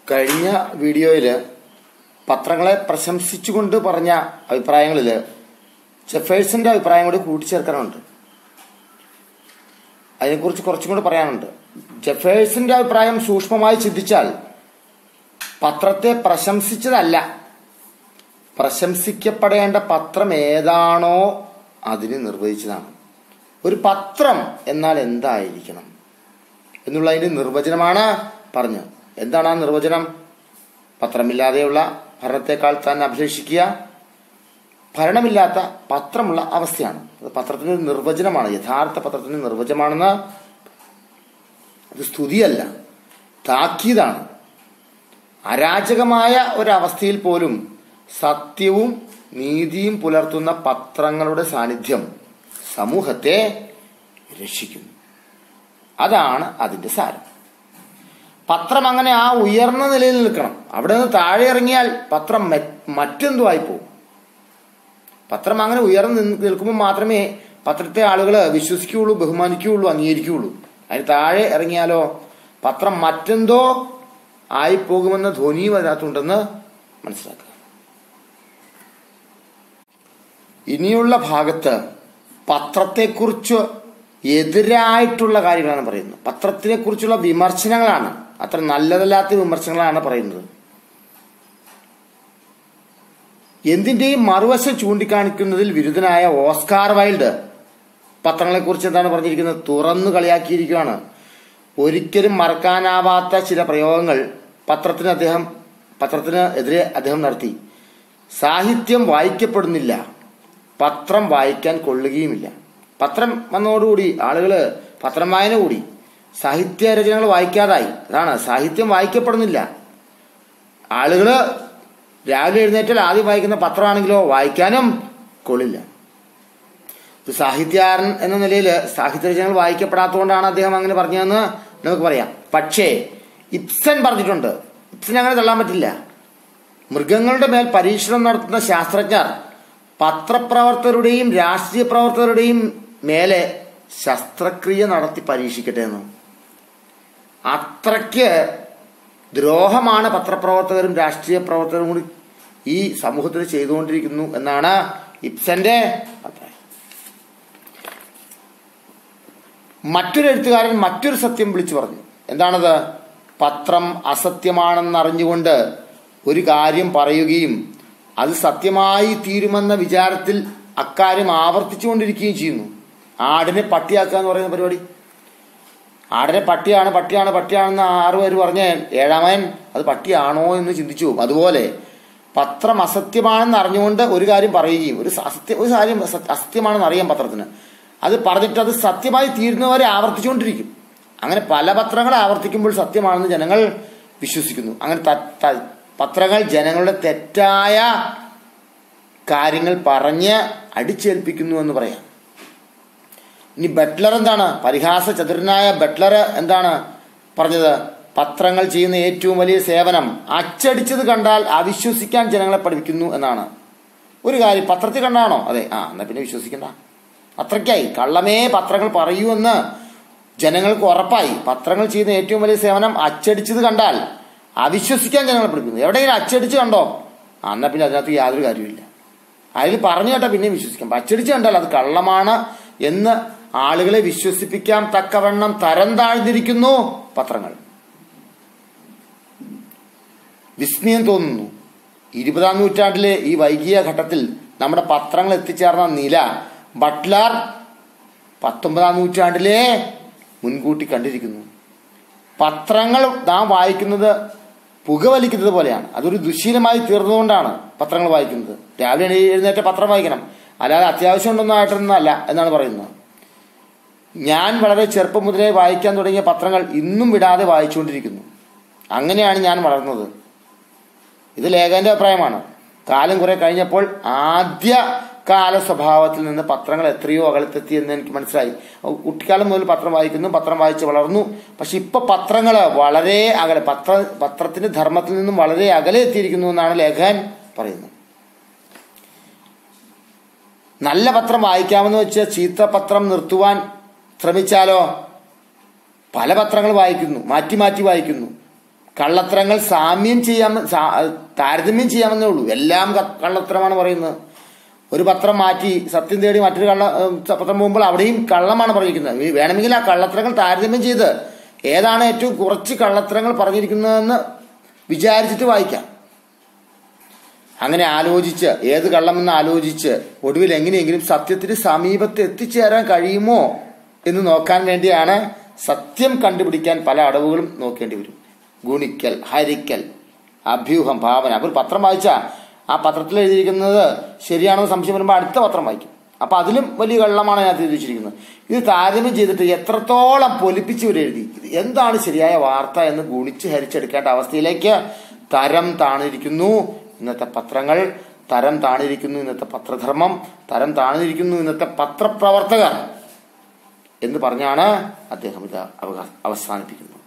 കഴിഞ്ഞ വീഡിയോയിൽ പത്രങ്ങളെ പ്രശംസിച്ചുകൊണ്ട് പറഞ്ഞ അഭിപ്രായങ്ങളിൽ ജെഫേഴ്സിന്റെ അഭിപ്രായം കൂടി കൂട്ടിച്ചേർക്കാനുണ്ട് അതിനെക്കുറിച്ച് കുറച്ചും കൂടി പറയാനുണ്ട് ജെഫേഴ്സിന്റെ അഭിപ്രായം സൂക്ഷ്മമായി ചിന്തിച്ചാൽ പത്രത്തെ പ്രശംസിച്ചതല്ല പ്രശംസിക്കപ്പെടേണ്ട പത്രം ഏതാണോ അതിന് നിർവഹിച്ചതാണ് ഒരു പത്രം എന്നാൽ എന്തായിരിക്കണം എന്നുള്ളതിന്റെ നിർവചനമാണ് പറഞ്ഞത് എന്താണ് ആ നിർവചനം പത്രമില്ലാതെയുള്ള ഭരണത്തെക്കാൾ താൻ അഭിലഷിക്കുക ഭരണമില്ലാത്ത പത്രമുള്ള അവസ്ഥയാണ് അത് പത്രത്തിന്റെ ഒരു നിർവചനമാണ് യഥാർത്ഥ പത്രത്തിന്റെ നിർവചനമാണെന്ന് അത് സ്തുതിയല്ല താക്കീതാണ് അരാജകമായ ഒരവസ്ഥയിൽ പോലും സത്യവും നീതിയും പുലർത്തുന്ന പത്രങ്ങളുടെ സാന്നിധ്യം സമൂഹത്തെ രക്ഷിക്കുന്നു അതാണ് അതിന്റെ സാരം പത്രം അങ്ങനെ ആ ഉയർന്ന നിലയിൽ നിൽക്കണം അവിടെ നിന്ന് താഴെ ഇറങ്ങിയാൽ പത്രം മറ്റെന്തോ ആയി പോകും പത്രം അങ്ങനെ ഉയർന്നു നിൽക്കുമ്പോൾ മാത്രമേ പത്രത്തെ ആളുകൾ വിശ്വസിക്കുകയുള്ളൂ ബഹുമാനിക്കുകയുള്ളൂ അംഗീകരിക്കുകയുള്ളൂ അതിന് താഴെ ഇറങ്ങിയാലോ പത്രം മറ്റെന്തോ ആയി പോകുമെന്ന ധ്വനിയും അതിനകത്തുണ്ടെന്ന് മനസ്സിലാക്കുക ഇനിയുള്ള ഭാഗത്ത് പത്രത്തെക്കുറിച്ച് എതിരായിട്ടുള്ള കാര്യങ്ങളാണ് പറയുന്നത് പത്രത്തിനെ കുറിച്ചുള്ള വിമർശനങ്ങളാണ് അത്ര നല്ലതല്ലാത്ത വിമർശനങ്ങളാണ് പറയുന്നത് എന്തിന്റെയും മറുവശം ചൂണ്ടിക്കാണിക്കുന്നതിൽ വിരുദ്ധനായ ഓസ്കാർ വൈൽഡ് പത്രങ്ങളെക്കുറിച്ച് എന്താണ് പറഞ്ഞിരിക്കുന്നത് തുറന്നു കളിയാക്കിയിരിക്കുകയാണ് ഒരിക്കലും മറക്കാനാവാത്ത ചില പ്രയോഗങ്ങൾ പത്രത്തിന് അദ്ദേഹം പത്രത്തിന് എതിരെ അദ്ദേഹം നടത്തി സാഹിത്യം വായിക്കപ്പെടുന്നില്ല പത്രം വായിക്കാൻ കൊള്ളുകയുമില്ല പത്രം വന്നതോടുകൂടി ആളുകള് പത്രം വായന കൂടി സാഹിത്യ രചനകൾ വായിക്കാതായി അതാണ് സാഹിത്യം വായിക്കപ്പെടുന്നില്ല ആളുകള് രാവിലെ എഴുന്നേറ്റാൽ ആദ്യം വായിക്കുന്ന പത്രമാണെങ്കിലോ വായിക്കാനും കൊള്ളില്ല ഒരു സാഹിത്യകാരൻ എന്ന നിലയിൽ സാഹിത്യ രചനകൾ വായിക്കപ്പെടാത്തതുകൊണ്ടാണ് അദ്ദേഹം അങ്ങനെ പറഞ്ഞതെന്ന് നമുക്ക് പറയാം പക്ഷേ ഇപ്സൻ പറഞ്ഞിട്ടുണ്ട് ഇപ്സൻ അങ്ങനെ തള്ളാൻ പറ്റില്ല മൃഗങ്ങളുടെ മേൽ പരീക്ഷണം നടത്തുന്ന ശാസ്ത്രജ്ഞർ പത്രപ്രവർത്തകരുടെയും രാഷ്ട്രീയ പ്രവർത്തകരുടെയും മേലെ ശസ്ത്രക്രിയ നടത്തി പരീക്ഷിക്കട്ടെ എന്ന് അത്രയ്ക്ക് ദ്രോഹമാണ് പത്രപ്രവർത്തകരും രാഷ്ട്രീയ പ്രവർത്തകരും കൂടി ഈ സമൂഹത്തിൽ ചെയ്തുകൊണ്ടിരിക്കുന്നു എന്നാണ് ഇപ്സന്റെ അഭിപ്രായം മറ്റൊരു എഴുത്തുകാരൻ മറ്റൊരു സത്യം വിളിച്ചു പറഞ്ഞു എന്താണത് പത്രം അസത്യമാണെന്ന് അറിഞ്ഞുകൊണ്ട് ഒരു കാര്യം പറയുകയും അത് സത്യമായി തീരുമെന്ന വിചാരത്തിൽ അക്കാര്യം ആവർത്തിച്ചുകൊണ്ടിരിക്കുകയും ചെയ്യുന്നു ആടിനെ പട്ടിയാക്കുക എന്ന് പറയുന്ന പരിപാടി ആടിനെ പട്ടിയാണ് പട്ടിയാണ് പട്ടിയാണെന്ന് ആറ് പേര് പറഞ്ഞ ഏഴാമൻ അത് പട്ടിയാണോ എന്ന് ചിന്തിച്ചു പോകും അതുപോലെ പത്രം അസത്യമാണെന്ന് അറിഞ്ഞുകൊണ്ട് ഒരു കാര്യം പറയുകയും ഒരു അസത്യ ഒരു കാര്യം അസത്യമാണെന്ന് അറിയാം പത്രത്തിന് അത് പറഞ്ഞിട്ട് അത് സത്യമായി തീരുന്നവരെ ആവർത്തിച്ചുകൊണ്ടിരിക്കും അങ്ങനെ പല പത്രങ്ങൾ ആവർത്തിക്കുമ്പോൾ സത്യമാണെന്ന് ജനങ്ങൾ വിശ്വസിക്കുന്നു അങ്ങനെ പത്രങ്ങൾ ജനങ്ങളുടെ തെറ്റായ കാര്യങ്ങൾ പറഞ്ഞ് അടിച്ചേൽപ്പിക്കുന്നു എന്ന് പറയാം ഇനി ബട്ട്ലർ എന്താണ് പരിഹാസ ചതുരനായ ബട്ട്ലർ എന്താണ് പറഞ്ഞത് പത്രങ്ങൾ ചെയ്യുന്ന ഏറ്റവും വലിയ സേവനം അച്ചടിച്ചത് കണ്ടാൽ അവിശ്വസിക്കാൻ ജനങ്ങളെ പഠിപ്പിക്കുന്നു എന്നാണ് ഒരു കാര്യം പത്രത്തിൽ കണ്ടാണോ അതെ ആ എന്നാ പിന്നെ വിശ്വസിക്കണ്ട അത്രയ്ക്കായി കള്ളമേ പത്രങ്ങൾ പറയൂ എന്ന് ജനങ്ങൾക്ക് ഉറപ്പായി പത്രങ്ങൾ ചെയ്യുന്ന ഏറ്റവും വലിയ സേവനം അച്ചടിച്ചത് കണ്ടാൽ അവിശ്വസിക്കാൻ ജനങ്ങളെ പഠിപ്പിക്കുന്നു എവിടെയെങ്കിലും അച്ചടിച്ച് കണ്ടോ എന്നാ പിന്നെ അതിനകത്ത് യാതൊരു കാര്യമില്ല അതിൽ പറഞ്ഞു കേട്ടാ പിന്നെ വിശ്വസിക്കാം അച്ചടിച്ച് കണ്ടാൽ അത് കള്ളമാണ് എന്ന് ആളുകളെ വിശ്വസിപ്പിക്കാൻ തക്കവണ്ണം തരം താഴ്ന്നിരിക്കുന്നു പത്രങ്ങൾ വിസ്മയം തോന്നുന്നു ഇരുപതാം നൂറ്റാണ്ടിലെ ഈ വൈകിയ ഘട്ടത്തിൽ നമ്മുടെ പത്രങ്ങൾ എത്തിച്ചേർന്ന നില ബട്ട്ലർ പത്തൊമ്പതാം നൂറ്റാണ്ടിലെ മുൻകൂട്ടി കണ്ടിരിക്കുന്നു പത്രങ്ങൾ നാം വായിക്കുന്നത് പുകവലിക്കുന്നത് പോലെയാണ് അതൊരു ദുശീലമായി തീർന്നുകൊണ്ടാണ് പത്രങ്ങൾ വായിക്കുന്നത് രാവിലെ എഴുന്നേറ്റ് പത്രം വായിക്കണം അല്ലാതെ അത്യാവശ്യം ഉണ്ടൊന്നും ആയിട്ടൊന്നല്ല എന്നാണ് പറയുന്നത് ഞാൻ വളരെ ചെറുപ്പം മുതലേ വായിക്കാൻ തുടങ്ങിയ പത്രങ്ങൾ ഇന്നും വിടാതെ വായിച്ചുകൊണ്ടിരിക്കുന്നു അങ്ങനെയാണ് ഞാൻ വളർന്നത് ഇത് ലേഖന്റെ അഭിപ്രായമാണ് കാലം കുറെ കഴിഞ്ഞപ്പോൾ ആദ്യ കാല സ്വഭാവത്തിൽ നിന്ന് പത്രങ്ങൾ എത്രയോ അകലത്തെത്തി എന്ന് എനിക്ക് മനസ്സിലായി കുട്ടിക്കാലം മുതൽ പത്രം വായിക്കുന്നു പത്രം വായിച്ച് വളർന്നു പക്ഷെ ഇപ്പൊ പത്രങ്ങൾ വളരെ അകലെ പത്ര പത്രത്തിന്റെ ധർമ്മത്തിൽ നിന്നും വളരെ അകലെ എത്തിയിരിക്കുന്നു എന്നാണ് ലേഖൻ പറയുന്നത് നല്ല പത്രം വായിക്കാമെന്ന് വെച്ച് ചീത്ത പത്രം നിർത്തുവാൻ ശ്രമിച്ചാലോ പല പത്രങ്ങൾ വായിക്കുന്നു മാറ്റി മാറ്റി വായിക്കുന്നു കള്ളത്തരങ്ങൾ സാമ്യം ചെയ്യാം സാ- താരതമ്യം ചെയ്യാമെന്നേ ഉള്ളൂ എല്ലാം ക- കള്ളത്തരമാണ് പറയുന്നത് ഒരു പത്രം മാറ്റി സത്യം തേടി മറ്റൊരു കള്ള ഏഹ്, പത്രം പോകുമ്പോൾ അവിടെയും കള്ളമാണ് പറഞ്ഞിരിക്കുന്നത് ഈ വേണമെങ്കിൽ ആ കള്ളത്തരങ്ങൾ താരതമ്യം ചെയ്ത് ഏതാണ് ഏറ്റവും കുറച്ച് കള്ളത്തരങ്ങൾ പറഞ്ഞിരിക്കുന്നതെന്ന് വിചാരിച്ചിട്ട് വായിക്കാം അങ്ങനെ ആലോചിച്ച് ഏത് കള്ളമെന്ന് ആലോചിച്ച് ഒടുവിൽ എങ്ങനെയെങ്കിലും സത്യത്തിന് സമീപത്ത് എത്തിച്ചേരാൻ കഴിയുമോ എന്ന് നോക്കാൻ വേണ്ടിയാണ് സത്യം കണ്ടുപിടിക്കാൻ പല അടവുകളും നോക്കേണ്ടി വരും ഗുണിക്കൽ ഹരിക്കൽ അഭ്യൂഹം ഭാവന അപ്പോൾ ഒരു പത്രം വായിച്ചാൽ ആ പത്രത്തിൽ എഴുതിയിരിക്കുന്നത് ശരിയാണെന്ന് സംശയം വരുമ്പോൾ അടുത്ത പത്രം വായിക്കും അപ്പൊ അതിലും വലിയ കള്ളമാണ് ഞാൻ എഴുതി വെച്ചിരിക്കുന്നത് ഇത് താരതമ്യം ചെയ്തിട്ട് എത്രത്തോളം പൊലിപ്പിച്ച് ഇവർ എഴുതി ഇത് എന്താണ് ശരിയായ വാർത്ത എന്ന് ഗുണിച്ച് ഹരിച്ചെടുക്കേണ്ട അവസ്ഥയിലേക്ക് തരം താണിരിക്കുന്നു ഇന്നത്തെ പത്രങ്ങൾ തരം താണിരിക്കുന്നു ഇന്നത്തെ പത്രധർമ്മം തരം താണിരിക്കുന്നു ഇന്നത്തെ പത്രപ്രവർത്തകർ എന്ന് പറഞ്ഞാണ് അദ്ദേഹം ഇത് അവകാ- അവസാനിപ്പിക്കുന്നത്